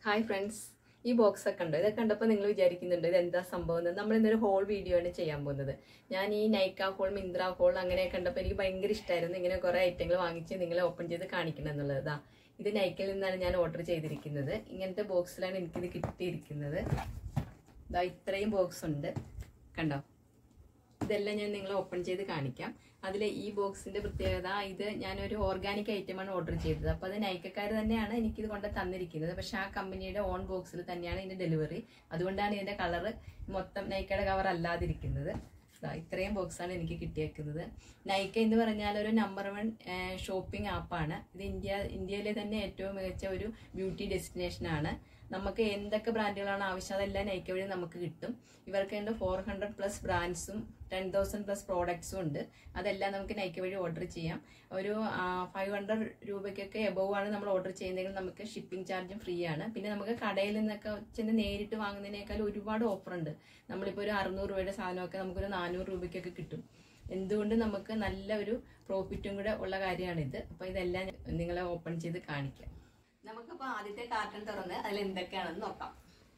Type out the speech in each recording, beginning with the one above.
hi friends ഈ box ഒക്കെ ഉണ്ടോ ഇതൊക്കെ കണ്ടപ്പോൾ നിങ്ങൾ വിചാരിക്കുന്നുണ്ട് ഇത് എന്താ സംഭവം എന്ന് നമ്മൾ ഇന്നൊരു ഹോൾ വീഡിയോ ആണ് ചെയ്യാൻ പോകുന്നത് ഞാൻ ഈ നൈക്ക ഹോൾ മിന്ത്ര ഹോൾ അങ്ങനെയൊക്കെ കണ്ടപ്പോൾ എനിക്ക് ഭയങ്കര ഇഷ്ടമായിരുന്നു ഇങ്ങനെ കുറേ ഐറ്റങ്ങൾ വാങ്ങിച്ച് നിങ്ങളെ ഓപ്പൺ ചെയ്ത് കാണിക്കണം എന്നുള്ളത് ഇതാ ഇത് നൈക്കയിൽ നിന്നാണ് ഞാൻ ഓർഡർ ചെയ്തിരിക്കുന്നത് ഇങ്ങനത്തെ ബോക്സിലാണ് എനിക്കിത് കിട്ടിയിരിക്കുന്നത് ഇതാ ഇത്രയും ബോക്സ് ഉണ്ട് കണ്ടോ ഇതെല്ലാം ഞാൻ നിങ്ങളെ ഓപ്പൺ ചെയ്ത് കാണിക്കാം അതിൽ ഈ ബോക്സിന്റെ പ്രത്യേകത ഇത് ഞാനൊരു ഓർഗാനിക് ഐറ്റമാണ് ഓർഡർ ചെയ്തത് അപ്പോൾ അത് നൈക്കക്കാർ തന്നെയാണ് എനിക്കിത് കൊണ്ട് തന്നിരിക്കുന്നത് പക്ഷെ ആ കമ്പനിയുടെ ഓൺ ബോക്സിൽ തന്നെയാണ് ഇതിന്റെ ഡെലിവറി അതുകൊണ്ടാണ് ഇതിന്റെ കളറ് മൊത്തം നൈക്കയുടെ കവർ അല്ലാതിരിക്കുന്നത് ദാ ഇത്രയും ബോക്സാണ് എനിക്ക് കിട്ടിയേക്കുന്നത് നൈക്ക എന്ന് പറഞ്ഞാൽ ഒരു നമ്പർ വൺ ഷോപ്പിംഗ് ആപ്പാണ് ഇത് ഇന്ത്യ ഇന്ത്യയിലെ തന്നെ ഏറ്റവും മികച്ച ഒരു ബ്യൂട്ടി ഡെസ്റ്റിനേഷൻ ആണ് നമുക്ക് എന്തൊക്കെ ബ്രാൻഡുകളാണ് ആവശ്യം അതെല്ലാം നൈക്ക വഴി നമുക്ക് കിട്ടും ഇവർക്ക് ഉണ്ട് ഫോർ ഹൺഡ്രഡ് പ്ലസ് ബ്രാൻഡ്സും ടെൻ തൗസൻഡ് പ്ലസ് പ്രോഡക്ട്സും ഉണ്ട് അതെല്ലാം നമുക്ക് നൈക്ക വഴി ഓർഡർ ചെയ്യാം ഒരു ഫൈവ് ഹൺഡ്രഡ് രൂപയ്ക്കൊക്കെ എബവ് ആണ് നമ്മൾ ഓർഡർ ചെയ്യുന്നതെങ്കിൽ നമുക്ക് ഷിപ്പിംഗ് ചാർജും ഫ്രീ ആണ് പിന്നെ നമുക്ക് കടയിൽ നിന്നൊക്കെ ചെന്ന് നേരിട്ട് വാങ്ങുന്നതിനേക്കാൾ ഒരുപാട് ഓഫർ ഉണ്ട് നമ്മളിപ്പോൾ ഒരു അറുന്നൂറ് രൂപയുടെ സാധനമൊക്കെ നമുക്കൊരു നാനൂറ് രൂപയ്ക്കൊക്കെ കിട്ടും എന്തുകൊണ്ട് നമുക്ക് നല്ല ഒരു പ്രോഫിറ്റും കൂടെ ഉള്ള കാര്യമാണിത് അപ്പോൾ ഇതെല്ലാം നിങ്ങളെ ഓപ്പൺ ചെയ്ത് കാണിക്കാം നമുക്കിപ്പോൾ ആദ്യത്തെ കാർട്ടൺ തുറന്ന് അതിൽ എന്തൊക്കെയാണെന്ന് നോക്കാം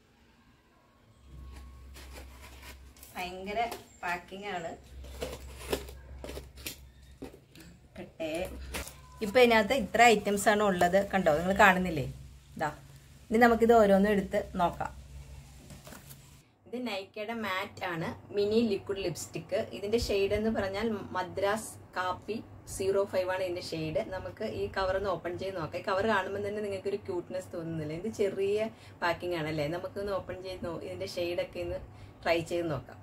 ഭയങ്കര പാക്കിംഗ് ആണ് കട്ടെ ഇപ്പൊ ഇതിനകത്ത് ഇത്ര ഐറ്റംസ് ആണ് ഉള്ളത് കണ്ടോ നിങ്ങൾ കാണുന്നില്ലേ ഇതാ ഇനി നമുക്കിത് ഓരോന്നും എടുത്ത് നോക്കാം ഇത് നൈക്കയുടെ മാറ്റ് ആണ് മിനി ലിക്വിഡ് ലിപ്സ്റ്റിക്ക് ഇതിന്റെ ഷെയ്ഡ് എന്ന് പറഞ്ഞാൽ മദ്രാസ് കാപ്പി സീറോ ഫൈവ് ആണ് ഇതിന്റെ ഷെയ്ഡ് നമുക്ക് ഈ കവർ ഒന്ന് ഓപ്പൺ ചെയ്ത് നോക്കാം ഈ കവർ കാണുമ്പോൾ തന്നെ നിങ്ങൾക്ക് ഒരു ക്യൂട്ട്നെസ് തോന്നുന്നില്ല ഇത് ചെറിയ പാക്കിംഗ് ആണല്ലേ നമുക്കൊന്ന് ഓപ്പൺ ചെയ്ത് നോ ഇതിന്റെ ഷെയ്ഡൊക്കെ ഒന്ന് ട്രൈ ചെയ്ത് നോക്കാം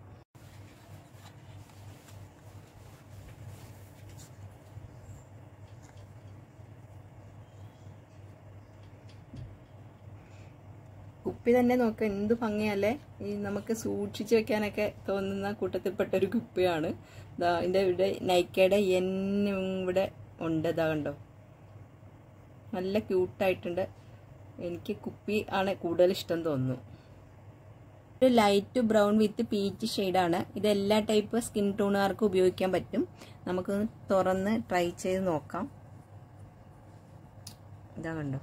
കുപ്പി തന്നെ നോക്കാം എന്ത് ഭംഗിയല്ലേ ഈ നമുക്ക് സൂക്ഷിച്ചു വെക്കാനൊക്കെ തോന്നുന്ന കൂട്ടത്തിൽപ്പെട്ട ഒരു കുപ്പിയാണ് ഇതാ ഇതിൻ്റെ ഇവിടെ നൈക്കയുടെ എൻ ഇവിടെ ഉണ്ട് ഇതാ കണ്ടോ നല്ല ക്യൂട്ടായിട്ടുണ്ട് എനിക്ക് കുപ്പി ആണ് കൂടുതൽ ഇഷ്ടം തോന്നുന്നു ഒരു ലൈറ്റ് ബ്രൗൺ വിത്ത് പീച്ച് ഷെയ്ഡാണ് ഇത് എല്ലാ ടൈപ്പ് സ്കിൻ ടോണുകാർക്കും ഉപയോഗിക്കാൻ പറ്റും നമുക്കൊന്ന് തുറന്ന് ട്രൈ ചെയ്ത് നോക്കാം ഇതാ കണ്ടോ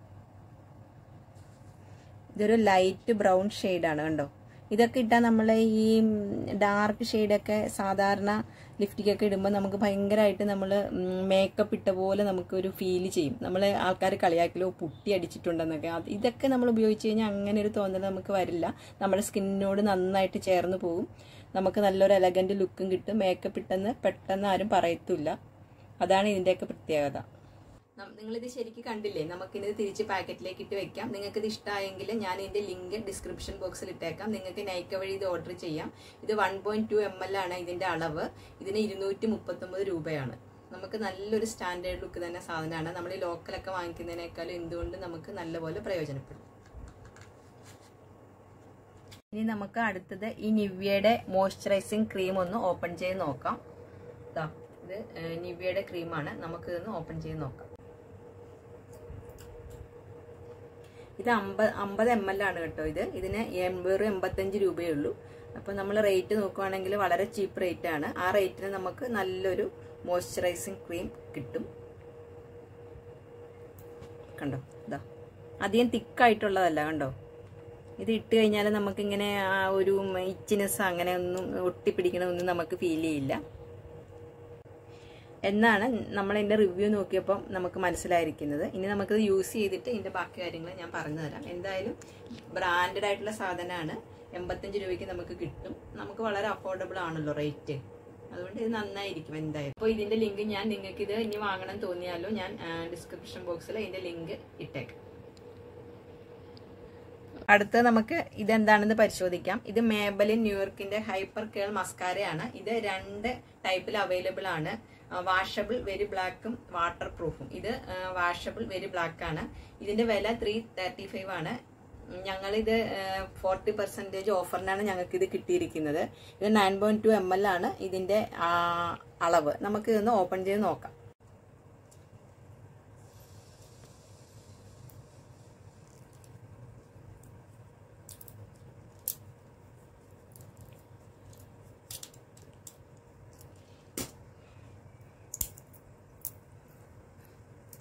ഇതൊരു ലൈറ്റ് ബ്രൗൺ ഷെയ്ഡാണ് കണ്ടോ ഇതൊക്കെ ഇട്ടാൽ നമ്മൾ ഈ ഡാർക്ക് ഷെയ്ഡൊക്കെ സാധാരണ ലിഫ്റ്റിക്കൊക്കെ ഇടുമ്പോൾ നമുക്ക് ഭയങ്കരമായിട്ട് നമ്മൾ മേക്കപ്പ് ഇട്ട പോലെ നമുക്കൊരു ഫീൽ ചെയ്യും നമ്മൾ ആൾക്കാർ കളിയാക്കലോ പുട്ടി അടിച്ചിട്ടുണ്ടെന്നൊക്കെ അത് ഇതൊക്കെ നമ്മൾ ഉപയോഗിച്ച് കഴിഞ്ഞാൽ അങ്ങനെ ഒരു തോന്നൽ നമുക്ക് വരില്ല നമ്മുടെ സ്കിന്നിനോട് നന്നായിട്ട് ചേർന്ന് പോകും നമുക്ക് നല്ലൊരു എലഗൻറ്റ് ലുക്കും കിട്ടും മേക്കപ്പ് ഇട്ടെന്ന് പെട്ടെന്ന് ആരും പറയത്തില്ല അതാണ് ഇതിൻ്റെയൊക്കെ പ്രത്യേകത നിങ്ങളിത് ശരിക്കും കണ്ടില്ലേ നമുക്കിത് തിരിച്ച് പാക്കറ്റിലേക്ക് ഇട്ട് വെക്കാം നിങ്ങൾക്ക് ഇത് ഇഷ്ടമായെങ്കിൽ ഞാൻ ഇതിന്റെ ലിങ്ക് ഡിസ്ക്രിപ്ഷൻ ബോക്സിൽ ഇട്ടേക്കാം നിങ്ങൾക്ക് നൈക്ക വഴി ഇത് ഓർഡർ ചെയ്യാം ഇത് one point two M L ആണ് ഇതിന്റെ അളവ് ഇതിന് ഇരുന്നൂറ്റി മുപ്പത്തൊമ്പത് രൂപയാണ് നമുക്ക് നല്ലൊരു സ്റ്റാൻഡേർഡ് ലുക്ക് തന്നെ സാധനമാണ് നമ്മൾ ഈ ലോക്കലൊക്കെ വാങ്ങിക്കുന്നതിനേക്കാളും എന്തുകൊണ്ട് നമുക്ക് നല്ലപോലെ പ്രയോജനപ്പെടും ഇനി നമുക്ക് അടുത്തത് ഈ നിവ്യയുടെ മോയ്സ്ചറൈസിങ് ക്രീം ഒന്ന് ഓപ്പൺ ചെയ്ത് നോക്കാം ഇതാ ഇത് നിവ്യയുടെ ക്രീമാണ് നമുക്ക് ഇതൊന്ന് ഓപ്പൺ ചെയ്ത് നോക്കാം ഇത് അമ്പത് അമ്പത് എം എൽ ആണ് കേട്ടോ ഇത് ഇതിന് വെറും എൺപത്തഞ്ച് രൂപയേ ഉള്ളൂ അപ്പോൾ നമ്മൾ റേറ്റ് നോക്കുവാണെങ്കിൽ വളരെ ചീപ്പ് റേറ്റ് ആണ് ആ റേറ്റിന് നമുക്ക് നല്ലൊരു മോയ്സ്ചറൈസിങ് ക്രീം കിട്ടും കണ്ടോ ഇതാ അധികം തിക്കായിട്ടുള്ളതല്ല കണ്ടോ ഇത് ഇട്ട് കഴിഞ്ഞാൽ നമുക്കിങ്ങനെ ആ ഒരു ഇച്ചിനെസ് അങ്ങനെ ഒന്നും ഒട്ടിപ്പിടിക്കണമൊന്നും നമുക്ക് ഫീൽ ചെയ്യില്ല എന്നാണ് നമ്മൾ ഇതിൻ്റെ റിവ്യൂ നോക്കിയപ്പോൾ നമുക്ക് മനസ്സിലായിരിക്കുന്നത് ഇനി നമുക്കത് യൂസ് ചെയ്തിട്ട് ഇതിൻ്റെ ബാക്കി കാര്യങ്ങൾ ഞാൻ പറഞ്ഞു തരാം എന്തായാലും ബ്രാൻഡഡ് ആയിട്ടുള്ള സാധനമാണ് എൺപത്തഞ്ച് രൂപയ്ക്ക് നമുക്ക് കിട്ടും നമുക്ക് വളരെ അഫോർഡബിൾ ആണല്ലോ റേറ്റ് അതുകൊണ്ട് ഇത് നന്നായിരിക്കും എന്തായാലും അപ്പോൾ ഇതിൻ്റെ ലിങ്ക് ഞാൻ നിങ്ങൾക്ക് ഇത് ഇനി വാങ്ങണം തോന്നിയാലോ ഞാൻ ഡിസ്ക്രിപ്ഷൻ ബോക്സിൽ ഇതിൻ്റെ ലിങ്ക് ഇട്ടേക്കാം അടുത്ത് നമുക്ക് ഇതെന്താണെന്ന് പരിശോധിക്കാം ഇത് മേബലിൻ ന്യൂയോർക്കിന്റെ ഹൈപ്പർ കേൾ മസ്കാരയാണ് ഇത് രണ്ട് ടൈപ്പിൽ അവൈലബിൾ ആണ് വാഷബിൾ വെരി ബ്ലാക്കും വാട്ടർ പ്രൂഫും ഇത് വാഷബിൾ വെരി ബ്ലാക്ക് ആണ് ഇതിന്റെ വില ത്രീ തേർട്ടി ഫൈവ് ആണ് ഞങ്ങളിത് ഫോർട്ടി പെർസെൻറ്റേജ് ഓഫറിനാണ് ഞങ്ങൾക്ക് ഇത് കിട്ടിയിരിക്കുന്നത് ഇത് nine point two M L ആണ് ഇതിന്റെ അളവ് നമുക്ക് ഇതൊന്ന് ഓപ്പൺ ചെയ്ത് നോക്കാം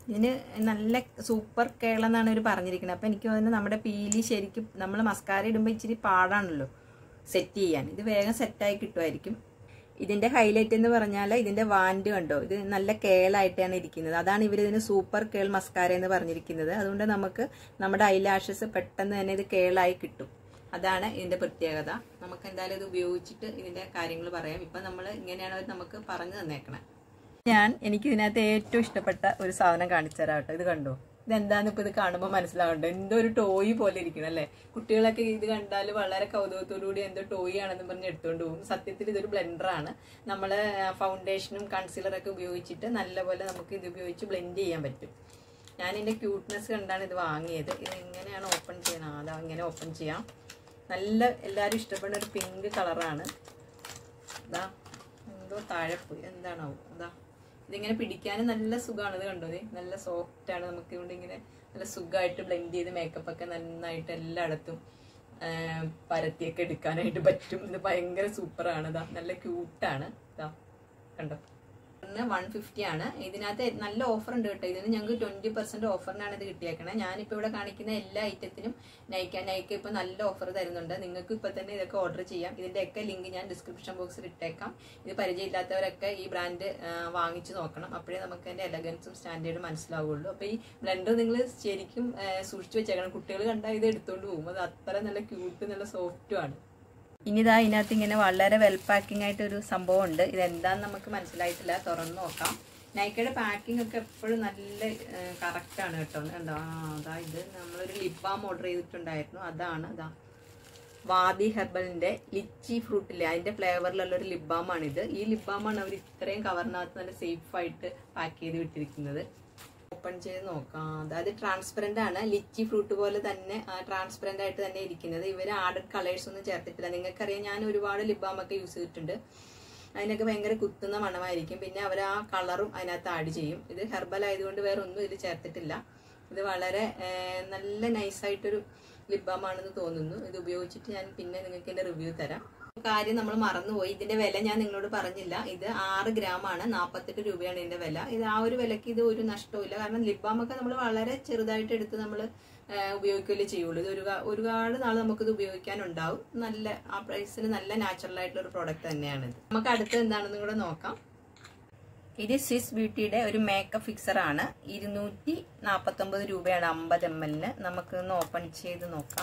ഇതിന് നല്ല സൂപ്പർ കേള എന്നാണ് ഇവർ പറഞ്ഞിരിക്കുന്നത് അപ്പം എനിക്ക് തോന്നുന്നു നമ്മുടെ പീലി ശരിക്കും നമ്മൾ മസ്കാര ഇടുമ്പോൾ ഇച്ചിരി പാടാണല്ലോ സെറ്റ് ചെയ്യാൻ ഇത് വേഗം സെറ്റായി കിട്ടുമായിരിക്കും ഇതിന്റെ ഹൈലൈറ്റ് എന്ന് പറഞ്ഞാൽ ഇതിന്റെ വാൻഡ് കണ്ടോ ഇത് നല്ല കേളായിട്ടാണ് ഇരിക്കുന്നത് അതാണ് ഇവർ ഇതിന് സൂപ്പർ കേൾ മസ്കാര എന്ന് പറഞ്ഞിരിക്കുന്നത് അതുകൊണ്ട് നമുക്ക് നമ്മുടെ ഐലാഷസ് പെട്ടെന്ന് തന്നെ ഇത് കേളായി കിട്ടും അതാണ് ഇതിന്റെ പ്രത്യേകത നമുക്ക് എന്തായാലും ഇത് ഉപയോഗിച്ചിട്ട് ഇതിന്റെ കാര്യങ്ങൾ പറയാം ഇപ്പൊ നമ്മൾ ഇങ്ങനെയാണ് അവർ നമുക്ക് പറഞ്ഞു തന്നേക്കണേ ഞാൻ എനിക്ക് ഇതിനകത്ത് ഏറ്റവും ഇഷ്ടപ്പെട്ട ഒരു സാധനം കാണിച്ചു തരാം കേട്ടോ ഇത് കണ്ടോ ഇതെന്താന്ന് ഇപ്പൊ ഇത് കാണുമ്പോൾ മനസ്സിലാവുന്നുണ്ട് എന്തോ ഒരു ടോയ് പോലെ ഇരിക്കണം അല്ലേ കുട്ടികളൊക്കെ ഇത് കണ്ടാൽ വളരെ കൗതുകത്തോടു കൂടി എന്തോ ടോയ് ആണെന്ന് പറഞ്ഞ് എടുത്തുകൊണ്ട് പോകും സത്യത്തിൽ ഇതൊരു ബ്ലെൻഡറാണ് നമ്മൾ ഫൗണ്ടേഷനും കൺസീലറൊക്കെ ഉപയോഗിച്ചിട്ട് നല്ലപോലെ നമുക്ക് ഇത് ഉപയോഗിച്ച് ബ്ലെൻഡ് ചെയ്യാൻ പറ്റും ഞാൻ ഇതിന്റെ ക്യൂട്ട്നെസ് കണ്ടാണ് ഇത് വാങ്ങിയത് ഇത് എങ്ങനെയാണ് ഓപ്പൺ ചെയ്യണം അതാ ഇങ്ങനെ ഓപ്പൺ ചെയ്യാം നല്ല എല്ലാവരും ഇഷ്ടപ്പെടുന്ന ഒരു പിങ്ക് കളറാണ് ഇതാ എന്തോ താഴെ പോയി എന്താണാവും അതാ ഇതിങ്ങനെ പിടിക്കാനും നല്ല സുഖമാണ് ഇത് കണ്ടോ ദേ നല്ല സോഫ്റ്റ് ആണ് നമുക്ക് ഇവിടെ ഇങ്ങനെ നല്ല സുഖമായിട്ട് ബ്ലെൻഡ് ചെയ്ത് മേക്കപ്പ് ഒക്കെ നന്നായിട്ട് എല്ലായിടത്തും ആ, പരത്തിയൊക്കെ എടുക്കാനായിട്ട് പറ്റും ഇത് ഭയങ്കര സൂപ്പറാണ് ഇതാ നല്ല ക്യൂട്ടാണ് ഇതാ കണ്ടോ വൺ ഫിഫ്റ്റി ആണ് ഇതിനകത്ത് നല്ല ഓഫർ ഉണ്ട് കേട്ടോ ഇതിന് ഞങ്ങൾക്ക് ട്വന്റി പെർസെന്റ് ഓഫറിനാണ് ഇത് കിട്ടിയേക്കണേ ഞാനിപ്പോൾ ഇവിടെ കാണിക്കുന്ന എല്ലാ ഐറ്റത്തിനും നയിക്കാൻ നയിക്ക ഇപ്പൊ നല്ല ഓഫർ തരുന്നുണ്ട് നിങ്ങൾക്ക് ഇപ്പൊ തന്നെ ഇതൊക്കെ ഓർഡർ ചെയ്യാം ഇതിന്റെ ഒക്കെ ലിങ്ക് ഞാൻ ഡിസ്ക്രിപ്ഷൻ ബോക്സിൽ ഇട്ടേക്കാം ഇത് പരിചയമില്ലാത്തവരൊക്കെ ഈ ബ്രാൻഡ് വാങ്ങിച്ചു നോക്കണം അപ്പോഴേ നമുക്ക് അതിന്റെ എലഗൻസും സ്റ്റാൻഡേർഡും മനസ്സിലാവുള്ളൂ അപ്പൊ ഈ ബ്ലെൻഡർ നിങ്ങൾ ശരിക്കും ആ, സൂക്ഷിച്ചു വെച്ചേക്കണം കുട്ടികൾ കണ്ടാൽ ഇത് എടുത്തോണ്ട് പോകും അത് അത്ര നല്ല ക്യൂട്ട് നല്ല സോഫ്റ്റും ആണ് ഇനി ഇതാ ഇതിനകത്ത് ഇങ്ങനെ വളരെ വെൽ പാക്കിംഗ് ആയിട്ട് ഒരു സംഭവം ഉണ്ട് ഇത് എന്താന്ന് നമുക്ക് മനസ്സിലായിട്ടില്ല തുറന്ന് നോക്കാം നൈക്കയുടെ പാക്കിംഗ് ഒക്കെ എപ്പോഴും നല്ല കറക്റ്റ് ആണ് കേട്ടോ എന്താ അതാ ഇത് നമ്മളൊരു ലിപ് ബാം ഓർഡർ ചെയ്തിട്ടുണ്ടായിരുന്നു അതാണ് അതാ വാദി ഹെർബലിന്റെ ലിച്ചി ഫ്രൂട്ടില്ലേ അതിന്റെ ഫ്ലേവറിലുള്ള ഒരു ലിപ് ബാം ആണിത് ഈ ലിപ് ബാം ആണ് അവർ ഇത്രയും കവറിനകത്ത് നല്ല സേഫ് ആയിട്ട് പാക്ക് ചെയ്ത് വിട്ടിരിക്കുന്നത് ഓപ്പൺ ചെയ്ത് നോക്കാം അതായത് ട്രാൻസ്പെറന്റ് ആണ് ലിച്ചി ഫ്രൂട്ട് പോലെ തന്നെ ട്രാൻസ്പെറന്റ് ആയിട്ട് തന്നെ ഇരിക്കുന്നത് ഇവർ ആഡഡ് കളേഴ്സ് ഒന്നും ചേർത്തിട്ടില്ല നിങ്ങൾക്കറിയാം ഞാൻ ഒരുപാട് ലിപ് ബാം ഒക്കെ യൂസ് ചെയ്തിട്ടുണ്ട് അതിനൊക്കെ ഭയങ്കര കുത്തുന്ന മണമായിരിക്കും പിന്നെ അവർ ആ കളറും അതിനകത്ത് ആഡ് ചെയ്യും ഇത് ഹെർബൽ ആയതുകൊണ്ട് വേറെ ഒന്നും ഇതിൽ ചേർത്തിട്ടില്ല ഇത് വളരെ ആ, നല്ല നൈസായിട്ടൊരു ലിപ് ബാം ആണെന്ന് തോന്നുന്നു ഇത് ഉപയോഗിച്ചിട്ട് ഞാൻ പിന്നെ നിങ്ങൾക്ക് എന്റെ റിവ്യൂ തരാം കാര്യം നമ്മൾ മറന്നുപോയി ഇതിന്റെ വില ഞാൻ നിങ്ങളോട് പറഞ്ഞില്ല ഇത് ആറ് ഗ്രാം ആണ് നാൽപ്പത്തെട്ട് രൂപയാണ് ഇതിന്റെ വില ഇത് ആ ഒരു വിലക്ക് ഇത് ഒരു നഷ്ടവും കാരണം ലിപ് ബാം ഒക്കെ നമ്മൾ വളരെ ചെറുതായിട്ട് എടുത്ത് നമ്മൾ ഉപയോഗിക്കുകയല്ലേ ചെയ്യുള്ളൂ ഇത് ഒരു ഒരുപാട് നാൾ നമുക്കിത് ഉപയോഗിക്കാനുണ്ടാവും നല്ല ആ പ്രൈസിന് നല്ല നാച്ചുറൽ ആയിട്ടുള്ള ഒരു പ്രോഡക്റ്റ് തന്നെയാണ് ഇത് നമുക്ക് അടുത്ത് എന്താണെന്ന് കൂടെ നോക്കാം ഇത് സ്വിസ് ബ്യൂട്ടിയുടെ ഒരു മേക്കപ്പ് ഫിക്സർ ആണ് ഇരുന്നൂറ്റി നാൽപ്പത്തി ഒമ്പത് രൂപയാണ് അമ്പത് എം എല്ലിന് നമുക്ക് ഒന്ന് ഓപ്പൺ ചെയ്ത് നോക്കാം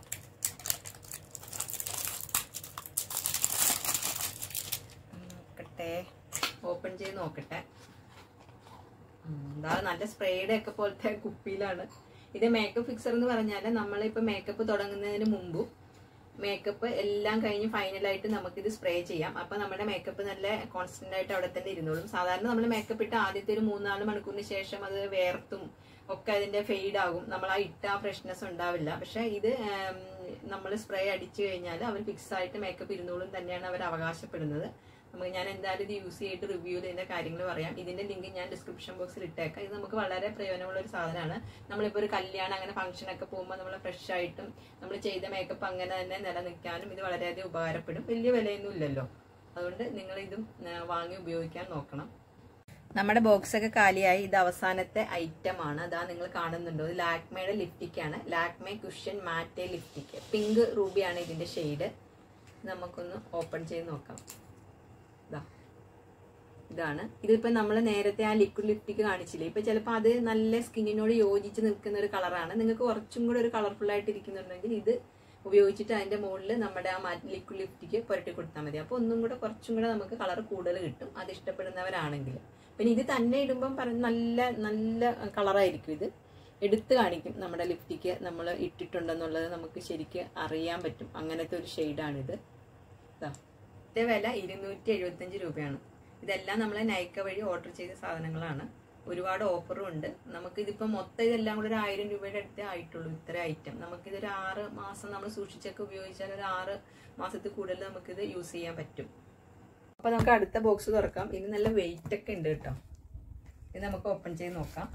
നോക്കട്ടെ ഓപ്പൺ ചെയ്ത് നോക്കട്ടെ ഉം, എന്താ നല്ല സ്പ്രേയുടെ ഒക്കെ പോലത്തെ കുപ്പിയിലാണ് ഇത് മേക്കപ്പ് ഫിക്സർ എന്ന് പറഞ്ഞാൽ നമ്മളിപ്പോ മേക്കപ്പ് തുടങ്ങുന്നതിന് മുമ്പും മേക്കപ്പ് എല്ലാം കഴിഞ്ഞ് ഫൈനലായിട്ട് നമുക്കിത് സ്പ്രേ ചെയ്യാം അപ്പൊ നമ്മുടെ മേക്കപ്പ് നല്ല കോൺസ്റ്റന്റ് ആയിട്ട് അവിടെ തന്നെ ഇരുന്നോളും സാധാരണ നമ്മൾ മേക്കപ്പ് ഇട്ട് ആദ്യത്തെ ഒരു മൂന്നാല് മണിക്കൂറിന് ശേഷം അത് വേർത്തും ഒക്കെ അതിന്റെ ഫെയ്ഡ് ആകും നമ്മൾ ആ ഇട്ട ആ ഫ്രഷ്നെസ് ഉണ്ടാവില്ല പക്ഷെ ഇത് നമ്മൾ സ്പ്രേ അടിച്ചു കഴിഞ്ഞാൽ അവർ ഫിക്സ് ആയിട്ട് മേക്കപ്പ് ഇരുന്നോളും തന്നെയാണ് അവർ അവകാശപ്പെടുന്നത് നമുക്ക് ഞാൻ എന്തായാലും ഇത് യൂസ് ചെയ്തിട്ട് റിവ്യൂല് ഇതിന്റെ കാര്യങ്ങൾ പറയാം ഇതിന്റെ ലിങ്ക് ഞാൻ ഡിസ്ക്രിപ്ഷൻ ബോക്സിൽ ഇട്ടേക്കാം ഇത് നമുക്ക് വളരെ പ്രയോജനമുള്ള ഒരു സാധനമാണ് നമ്മളിപ്പോൾ ഒരു കല്യാണം അങ്ങനെ ഫംഗ്ഷൻ ഒക്കെ പോകുമ്പോൾ നമ്മൾ ഫ്രഷ് ആയിട്ടും നമ്മൾ ചെയ്ത മേക്കപ്പ് അങ്ങനെ തന്നെ നിലനിൽക്കാനും ഇത് വളരെയധികം ഉപകാരപ്പെടും വലിയ വിലയൊന്നും ഇല്ലല്ലോ അതുകൊണ്ട് നിങ്ങൾ ഇതും ആ, വാങ്ങി ഉപയോഗിക്കാൻ നോക്കണം നമ്മുടെ ബോക്സ് ഒക്കെ കാലിയായി ഇത് അവസാനത്തെ ഐറ്റം ആണ് അതാ നിങ്ങൾ കാണുന്നുണ്ടോ ഇത് ലാക്മയുടെ ലിപ്റ്റിക് ആണ് Lakme cushion matte lipstick pink റൂബിയാണ് ഇതിന്റെ ഷെയ്ഡ് നമുക്കൊന്ന് ഓപ്പൺ ചെയ്ത് നോക്കാം ഇതാ ഇതാണ് ഇതിപ്പോ നമ്മൾ നേരത്തെ ആ ലിക്വിഡ് ലിപ്റ്റിക് കാണിച്ചില്ലേ ഇപ്പൊ ചിലപ്പോൾ അത് നല്ല സ്കിന്നിനോട് യോജിച്ച് നിൽക്കുന്ന ഒരു കളറാണ് നിങ്ങൾക്ക് കുറച്ചും കൂടെ ഒരു കളർഫുൾ ആയിട്ട് ഇരിക്കുന്നുണ്ടെങ്കിൽ ഇത് ഉപയോഗിച്ചിട്ട് അതിന്റെ മുകളിൽ നമ്മുടെ ആ ലിക്വിഡ് ലിപ്റ്റിക്ക് പുരട്ടി കൊടുത്താൽ മതി അപ്പോൾ ഒന്നും കൂടെ കുറച്ചും കൂടെ നമുക്ക് കളർ കൂടുതൽ കിട്ടും അത് ഇഷ്ടപ്പെടുന്നവരാണെങ്കിൽ പിന്നെ ഇത് തന്നെ ഇടുമ്പം പറഞ്ഞ നല്ല നല്ല കളറായിരിക്കും ഇത് എടുത്ത് കാണിക്കും നമ്മുടെ ലിപ്റ്റിക്ക് നമ്മൾ ഇട്ടിട്ടുണ്ടെന്നുള്ളത് നമുക്ക് ശരിക്ക് അറിയാൻ പറ്റും അങ്ങനത്തെ ഒരു ഷെയ്ഡാണിത് ഇതാ ഇതിന്റെ വില ഇരുന്നൂറ്റി എഴുപത്തഞ്ച് രൂപയാണ് ഇതെല്ലാം നമ്മൾ നൈക്ക വഴി ഓർഡർ ചെയ്ത സാധനങ്ങളാണ് ഒരുപാട് ഓഫറും ഉണ്ട് നമുക്ക് ഇതിപ്പോ മൊത്തം ഇതെല്ലാം കൂടെ ഒരു ആയിരം രൂപയുടെ അടുത്തേ ആയിട്ടുള്ളൂ ഇത്ര ഐറ്റം നമുക്കിതൊരു ആറ് മാസം നമ്മൾ സൂക്ഷിച്ചൊക്കെ ഉപയോഗിച്ചാൽ ഒരു ആറ് മാസത്തിൽ കൂടുതൽ നമുക്കിത് യൂസ് ചെയ്യാൻ പറ്റും അപ്പൊ നമുക്ക് അടുത്ത ബോക്സ് തുറക്കാം ഇത് നല്ല വെയിറ്റ് ഒക്കെ ഉണ്ട് കേട്ടോ ഇത് നമുക്ക് ഓപ്പൺ ചെയ്ത് നോക്കാം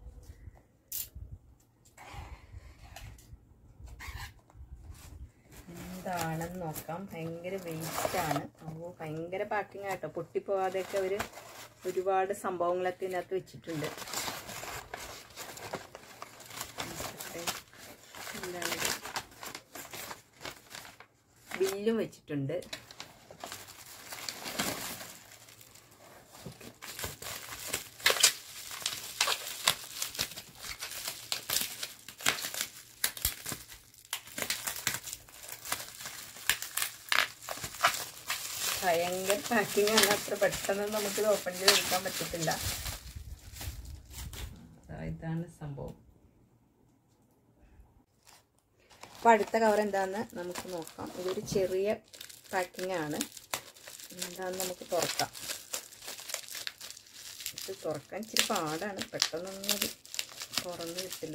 എന്താണെന്ന് നോക്കാം ഭയങ്കര വെയിറ്റ് ആണ് അപ്പോൾ ഭയങ്കര പാക്കിംഗ് ആട്ടോ പൊട്ടിപ്പോവാതെയൊക്കെ അവർ ഒരുപാട് സംഭവങ്ങളൊക്കെ ഇതിനകത്ത് വെച്ചിട്ടുണ്ട് ജെല്ലും വെച്ചിട്ടുണ്ട് ഭയങ്കര പാക്കിംഗ് ആണ് അത്ര പെട്ടെന്ന് നമുക്കിത് ഓപ്പൺ ചെയ്ത് എടുക്കാൻ പറ്റത്തില്ല ദാ ഇതാണ് സംഭവം അപ്പൊ അടുത്ത കവർ എന്താന്ന് നമുക്ക് നോക്കാം ഇതൊരു ചെറിയ പാക്കിംഗ് ആണ് എന്താന്ന് നമുക്ക് തുറക്കാം ഇത് തുറക്കാൻ ഇച്ചിരി പാടാണ് പെട്ടെന്നൊന്നും ഇത് തുറന്ന് കിട്ടില്ല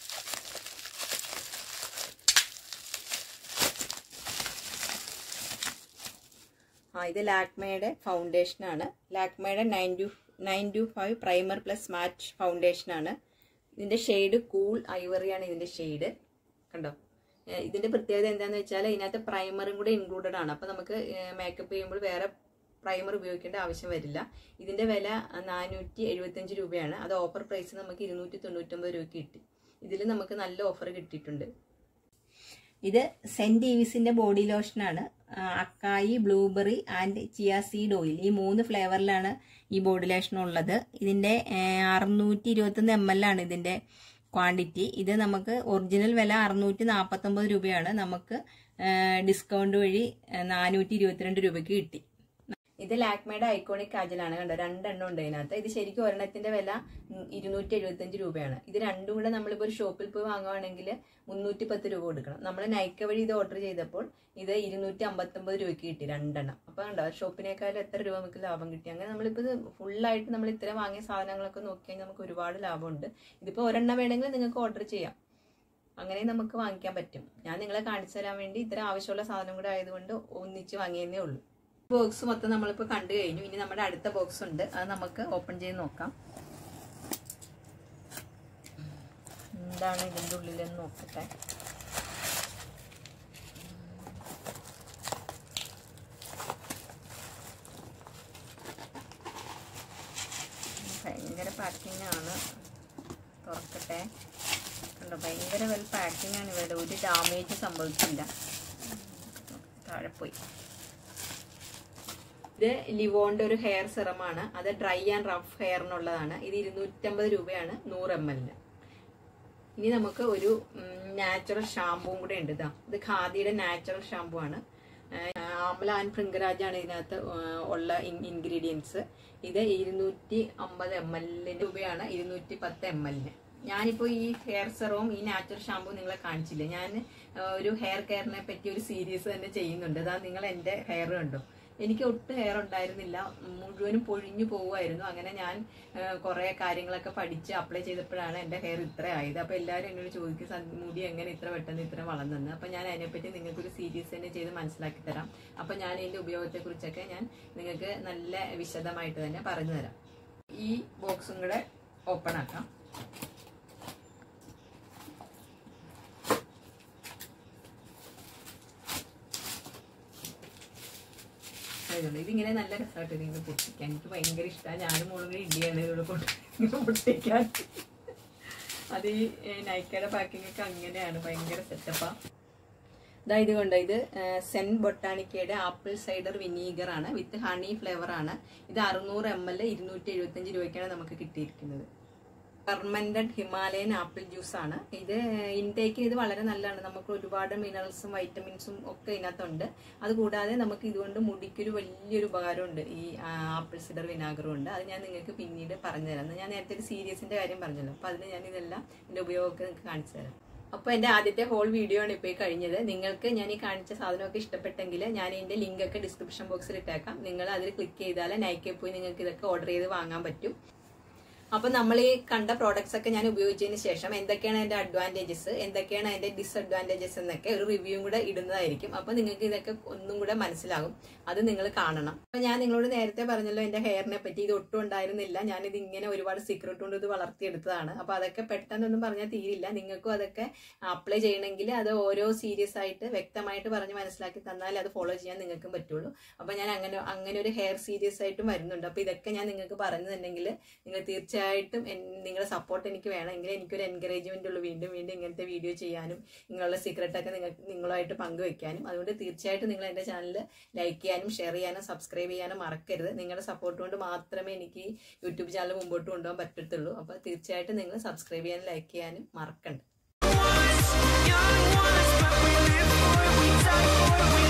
ആ ഇത് ലാക്മയുടെ ഫൗണ്ടേഷൻ ആണ് ലാക്മയുടെ nine two nine two five primer plus matte foundation ആണ് ഇതിന്റെ ഷെയ്ഡ് കൂൾ ഐവറിയാണ് ഇതിന്റെ ഷെയ്ഡ് കണ്ടോ ഏഹ് ഇതിന്റെ പ്രത്യേകത എന്താന്ന് വെച്ചാൽ ഇതിനകത്ത് പ്രൈമറും കൂടെ ഇൻക്ലൂഡഡ് ആണ് അപ്പൊ നമുക്ക് മേക്കപ്പ് ചെയ്യുമ്പോൾ വേറെ പ്രൈമർ ഉപയോഗിക്കേണ്ട ആവശ്യം വരില്ല ഇതിന്റെ വില നാനൂറ്റി എഴുപത്തഞ്ച് രൂപയാണ് അത് ഓഫർ പ്രൈസ് നമുക്ക് ഇരുന്നൂറ്റി തൊണ്ണൂറ്റൊമ്പത് രൂപയ്ക്ക് കിട്ടി ഇതിൽ നമുക്ക് നല്ല ഓഫർ കിട്ടിയിട്ടുണ്ട് ഇത് സെന്റ് ഡേവിസിന്റെ ബോഡി ലോഷനാണ് ആ, acai blueberry and chia seed oil ഈ മൂന്ന് ഫ്ലേവറിലാണ് ഈ ബോഡി ലോഷൻ ഉള്ളത് ഇതിന്റെ അറുന്നൂറ്റി ഇരുപത്തൊന്ന് എം എൽ ആണ് ഇതിന്റെ ക്വാണ്ടിറ്റി ഇത് നമുക്ക് ഒറിജിനൽ വില അറുന്നൂറ്റി നാൽപ്പത്തൊമ്പത് രൂപയാണ് നമുക്ക് ഡിസ്കൗണ്ട് വഴി നാനൂറ്റി ഇരുപത്തിരണ്ട് രൂപയ്ക്ക് കിട്ടി ഇത് ലാക്മയുടെ ഐക്കോണിക് കാജലാണ് കണ്ടോ രണ്ടെണ്ണം ഉണ്ട് ഇതിനകത്ത് ഇത് ശരിക്കും ഒരെണ്ണത്തിന്റെ വില ഇരുന്നൂറ്റി എഴുപത്തഞ്ച് രൂപയാണ് ഇത് രണ്ടും കൂടെ നമ്മളിപ്പോൾ ഒരു ഷോപ്പിൽ പോയി വാങ്ങുവാണെങ്കിൽ മുന്നൂറ്റി പത്ത് രൂപ കൊടുക്കണം നമ്മൾ നൈക്ക വഴി ഇത് ഓർഡർ ചെയ്തപ്പോൾ ഇത് ഇരുന്നൂറ്റി അമ്പത്തൊമ്പത് രൂപയ്ക്ക് കിട്ടി രണ്ടെണ്ണം അപ്പൊ കണ്ടോ ഷോപ്പിനേക്കാളും എത്ര രൂപ നമുക്ക് ലാഭം കിട്ടി അങ്ങനെ നമ്മളിപ്പോൾ ഇത് ഫുള്ളായിട്ട് നമ്മൾ ഇത്ര വാങ്ങിയ സാധനങ്ങളൊക്കെ നോക്കി കഴിഞ്ഞാൽ നമുക്ക് ഒരുപാട് ലാഭമുണ്ട് ഇതിപ്പോൾ ഒരെണ്ണം വേണമെങ്കിൽ നിങ്ങൾക്ക് ഓർഡർ ചെയ്യാം അങ്ങനെ നമുക്ക് വാങ്ങിക്കാൻ പറ്റും ഞാൻ നിങ്ങളെ കാണിച്ചു തരാൻ വേണ്ടി ഇത്ര ആവശ്യമുള്ള സാധനം കൂടെ ആയതുകൊണ്ട് ഒന്നിച്ച് വാങ്ങിയതേ ഉള്ളൂ ബോക്സ് മൊത്തം നമ്മളിപ്പോൾ കണ്ടു കഴിഞ്ഞു ഇനി നമ്മുടെ അടുത്ത ബോക്സ് ഉണ്ട് അത് നമുക്ക് ഓപ്പൺ ചെയ്ത് നോക്കാം എന്താണ് ഇതിൻ്റെ ഉള്ളിലെന്ന് നോക്കട്ടെ ഭയങ്കര പാക്കിംഗ് ആണ് തുറക്കട്ടെ കണ്ടോ ഭയങ്കര വെൽ പാക്കിംഗ് ആണ് ഇവിടെ ഒരു ഡാമേജ് സംഭവിച്ചില്ല താഴെ പോയി ഇത് ലിവോന്റെ ഒരു ഹെയർ സിറമാണ് അത് ഡ്രൈ ആൻഡ് റഫ് ഹെയറിനുള്ളതാണ് ഇത് ഇരുന്നൂറ്റമ്പത് രൂപയാണ് നൂറ് എം എല്ലിന് ഇനി നമുക്ക് ഒരു നാച്ചുറൽ ഷാമ്പുവും കൂടെ ഉണ്ട് ഇതാ ഇത് ഖാദിയുടെ നാച്ചുറൽ ഷാമ്പു ആണ് ആംല ആൻഡ് ഭൃംഗരാജാണ് ഇതിനകത്ത് ആ, ഉള്ള ഇൻഗ്രീഡിയൻസ് ഇത് ഇരുന്നൂറ്റി അമ്പത് എം എല്ലിന് രൂപയാണ് ഇരുന്നൂറ്റി പത്ത് എം എല്ലിന് ഞാനിപ്പോൾ ഈ ഹെയർ സെറവും ഈ നാച്ചുറൽ ഷാമ്പു നിങ്ങളെ കാണിച്ചില്ല ഞാൻ ആ, ഒരു ഹെയർ കെയറിനെ പറ്റി ഒരു സീരീസ് തന്നെ ചെയ്യുന്നുണ്ട് അതാ നിങ്ങൾ എൻ്റെ ഹെയർ കണ്ടോ എനിക്ക് ഒട്ടും ഹെയർ ഉണ്ടായിരുന്നില്ല മുഴുവനും പൊഴിഞ്ഞു പോവുമായിരുന്നു അങ്ങനെ ഞാൻ കുറെ കാര്യങ്ങളൊക്കെ പഠിച്ച് അപ്ലൈ ചെയ്തപ്പോഴാണ് എൻ്റെ ഹെയർ ഇത്ര ആയത് അപ്പോൾ എല്ലാവരും എന്നോട് ചോദിക്കും "സ- മുടി എങ്ങനെ ഇത്ര പെട്ടെന്ന് ഇത്ര വളർന്നെന്ന് അപ്പോൾ ഞാൻ അതിനെപ്പറ്റി നിങ്ങൾക്കൊരു സീരീസ് തന്നെ ചെയ്ത് മനസ്സിലാക്കി തരാം അപ്പോൾ ഞാൻ ഇതിൻ്റെ ഉപയോഗത്തെക്കുറിച്ചൊക്കെ ഞാൻ നിങ്ങൾക്ക് നല്ല വിശദമായിട്ട് തന്നെ പറഞ്ഞു തരാം ഈ ബോക്സും കൂടെ ഓപ്പൺ ആക്കാം ആയതുകൊണ്ട് ഇതിങ്ങനെ നല്ല രസമായിട്ട് നിങ്ങൾ പൊട്ടിക്കാൻ എനിക്ക് ഭയങ്കര ഇഷ്ടമാണ് ഞാനും മോളും കൂടി ഇടിയാണ് ഇവിടെ കൊണ്ട് ഇങ്ങനെ പൊട്ടിക്കാൻ അത് ഈ നൈക്കയുടെ പാക്കിംഗ് ഒക്കെ അങ്ങനെയാണ് ഭയങ്കര സെറ്റപ്പാ ഇതാ ഇത് കൊണ്ട് ഇത് സെൻ ബൊട്ടാണിക്കയുടെ ആപ്പിൾ സൈഡർ വിനീഗർ ആണ് വിത്ത് ഹണി ഫ്ലേവർ ആണ് ഇത് അറുന്നൂറ് എം എൽ ഇരുന്നൂറ്റി എഴുപത്തഞ്ച് രൂപയ്ക്കാണ് നമുക്ക് കിട്ടിയിരിക്കുന്നത് ഫെർമെന്റഡ് ഹിമാലയൻ ആപ്പിൾ ജ്യൂസ് ആണ് ഇത് ഇൻടേക്കിന് ഇത് വളരെ നല്ലതാണ് നമുക്ക് ഒരുപാട് മിനറൽസും വൈറ്റമിൻസും ഒക്കെ ഇതിനകത്തുണ്ട് അതുകൂടാതെ നമുക്ക് ഇതുകൊണ്ട് മുടിക്കൊരു വലിയൊരു ഉപകാരമുണ്ട് ഈ ആ, ആപ്പിൾ സിഡർ വിനാഗറും ഉണ്ട് അത് ഞാൻ നിങ്ങൾക്ക് പിന്നീട് പറഞ്ഞു തരാം ഞാൻ നേരത്തെ ഒരു സീരിയസിന്റെ കാര്യം പറഞ്ഞല്ലോ അപ്പൊ അതിന് ഞാൻ ഇതെല്ലാം ഇതിന്റെ ഉപയോഗമൊക്കെ നിങ്ങൾക്ക് കാണിച്ചു തരാം അപ്പോൾ എൻ്റെ ആദ്യത്തെ ഹോൾ വീഡിയോ ആണ് ഇപ്പോൾ ഈ കഴിഞ്ഞത് നിങ്ങൾക്ക് ഞാൻ ഈ കാണിച്ച സാധനമൊക്കെ ഇഷ്ടപ്പെട്ടെങ്കിൽ ഞാൻ ഇതിന്റെ ലിങ്ക് ഒക്കെ ഡിസ്ക്രിപ്ഷൻ ബോക്സിൽ ഇട്ടേക്കാം നിങ്ങൾ അതിൽ ക്ലിക്ക് ചെയ്താൽ നൈക്കെ പോയി നിങ്ങൾക്ക് ഇതൊക്കെ ഓർഡർ ചെയ്ത് വാങ്ങാൻ പറ്റും അപ്പൊ നമ്മൾ ഈ കണ്ട പ്രോഡക്ട്സ് ഒക്കെ ഞാൻ ഉപയോഗിച്ചതിന് ശേഷം എന്തൊക്കെയാണ് അതിന്റെ അഡ്വാൻറ്റേജസ് എന്തൊക്കെയാണ് അതിന്റെ ഡിസഡ്വാൻറ്റേജസ് എന്നൊക്കെ ഒരു റിവ്യൂ കൂടെ ഇടുന്നതായിരിക്കും അപ്പൊ നിങ്ങൾക്ക് ഇതൊക്കെ ഒന്നും കൂടെ മനസ്സിലാകും അത് നിങ്ങൾ കാണണം അപ്പൊ ഞാൻ നിങ്ങളോട് നേരത്തെ പറഞ്ഞല്ലോ എന്റെ ഹെയറിനെ പറ്റി ഇത് ഒട്ടും ഉണ്ടായിരുന്നില്ല ഞാൻ ഇത് ഇങ്ങനെ ഒരുപാട് സീക്രട്ട് കൊണ്ട് ഇത് വളർത്തിയെടുത്തതാണ് അപ്പൊ അതൊക്കെ പെട്ടെന്നൊന്നും പറഞ്ഞാൽ തീരില്ല നിങ്ങൾക്കും അതൊക്കെ അപ്ലൈ ചെയ്യണമെങ്കിൽ അത് ഓരോ സീരിയസ് ആയിട്ട് വ്യക്തമായിട്ട് പറഞ്ഞ് മനസ്സിലാക്കി തന്നാൽ അത് ഫോളോ ചെയ്യാൻ നിങ്ങൾക്കും പറ്റുള്ളൂ അപ്പൊ ഞാൻ അങ്ങനെ അങ്ങനെ ഒരു ഹെയർ സീരിയസ് ആയിട്ടും വരുന്നുണ്ട് അപ്പൊ ഇതൊക്കെ ഞാൻ നിങ്ങൾക്ക് പറഞ്ഞു തന്നെങ്കിൽ നിങ്ങൾ തീർച്ചയായും തീർച്ചയായിട്ടും എൻ- നിങ്ങളുടെ സപ്പോർട്ട് എനിക്ക് വേണം എങ്കിലും എനിക്കൊരു എൻകറേജ്മെന്റ് ഉള്ളൂ വീണ്ടും വീണ്ടും ഇങ്ങനത്തെ വീഡിയോ ചെയ്യാനും നിങ്ങളുടെ സീക്രട്ടൊക്കെ നിങ്ങൾ നിങ്ങളുമായിട്ട് പങ്കുവെക്കാനും അതുകൊണ്ട് തീർച്ചയായിട്ടും നിങ്ങൾ എൻ്റെ ചാനൽ ലൈക്ക് ചെയ്യാനും ഷെയർ ചെയ്യാനും സബ്സ്ക്രൈബ് ചെയ്യാനും മറക്കരുത് നിങ്ങളുടെ സപ്പോർട്ട് കൊണ്ട് മാത്രമേ എനിക്ക് യൂട്യൂബ് ചാനൽ മുമ്പോട്ട് കൊണ്ടുപോകാൻ പറ്റത്തുള്ളൂ അപ്പോൾ തീർച്ചയായിട്ടും നിങ്ങൾ സബ്സ്ക്രൈബ് ചെയ്യാനും ലൈക്ക് ചെയ്യാനും മറക്കണ്ട Young ones, but we live for it, we die for it, we